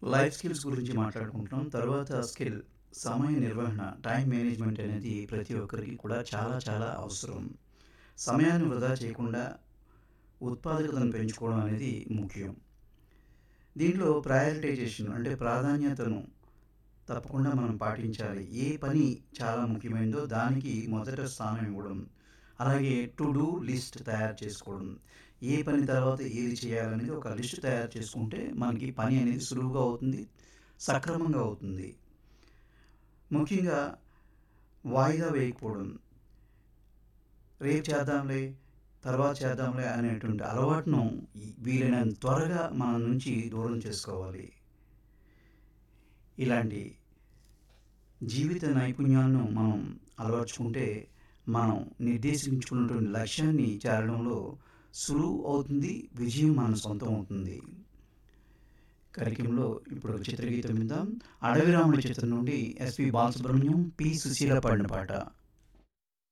Life skills గురించి మాట్లాడుకుంటున్నాం. తర్వాత స్కిల్ సమయ నిర్వహణ, టైమ్ మేనేజ్‌మెంట్ అనేది ప్రతి ఒక్కరికి కూడా చాలా చాలా అవసరం. సమయాన్ని వృధా చేయకుండా ఉత్పాదకతను పెంచుకోవడం అనేది ముఖ్యం. దీంట్లో ప్రయారిటైజేషన్ అంటే ప్రాధాన్యతను తప్పకుండా మనం పాటించాలి. ఏ పని చాలా ముఖ్యమైనదో దానికి మొదట స్థానం ఇవ్వడం. అలాగే టు డూ లిస్ట్ తయారు చేసుకోవడం. ఏ పని తర్వాత ఏది చేయాలనేది ఒక లిస్ట్ తయారు చేసుకుంటే మనకి పని అనేది సులువుగా అవుతుంది. సక్రమంగా అవుతుంది. ముఖ్యంగా వాయిదా వేయకపోవడం. రేపు చేద్దాంలే, తర్వాత చేద్దాంలే అనేటువంటి అలవాటును ఈ వీలైనంత త్వరగా మన నుంచి దూరం చేసుకోవాలి. ఇలాంటి జీవిత నైపుణ్యాలను మనం అలవర్చుకుంటే మనం నిర్దేశించుకున్నటువంటి లక్ష్యాన్ని చేరడంలో సులువు అవుతుంది. విజయం మన సొంతం అవుతుంది. కార్యక్రమంలో ఇప్పుడు ఒక చిత్రగీతం విందాం. 'అడవిరాముడు' చిత్రం నుండి ఎస్‌పి బాలసుబ్రహ్మణ్యం, పి. సుశీల పాడిన పాట.